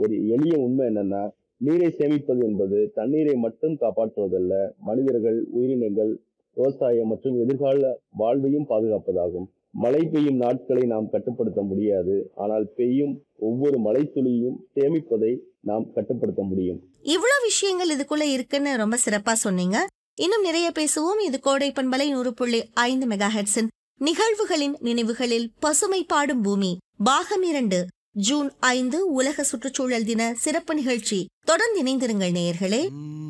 ஒரு எளிய உண்மை என்னன்னா நீரை சேமிப்பது என்பது தண்ணீரை மட்டும் காப்பாற்றுவதல்ல மனிதர்கள் உயிரினங்கள் விவசாயம் மற்றும் எதிர்கால வாழ்வையும் பாதுகாப்பதாகும் மழை பெய்யும் நாட்களை நாம் கட்டுப்படுத்த முடியாது ஆனால் பெய்யும் ஒவ்வொரு மழை துளியையும் சேமிப்பதை நாம் கட்டுப்படுத்த முடியும் இவ்வளவு விஷயங்கள் இதுக்குள்ள இருக்குன்னு ரொம்ப சிறப்பா சொன்னீங்க இன்னும் நிறைய பேசுவோம் இது கோடை பண்பலை நூறு புள்ளி ஐந்து மெகா ஹெட்ஸின் நிகழ்வுகளின் நினைவுகளில் பசுமை பாடும் பூமி பாகம் இரண்டு ஜூன் ஐந்து உலக சுற்றுச்சூழல் தின சிறப்பு நிகழ்ச்சி தொடர்ந்து இணைந்திருங்கள் நேயர்களே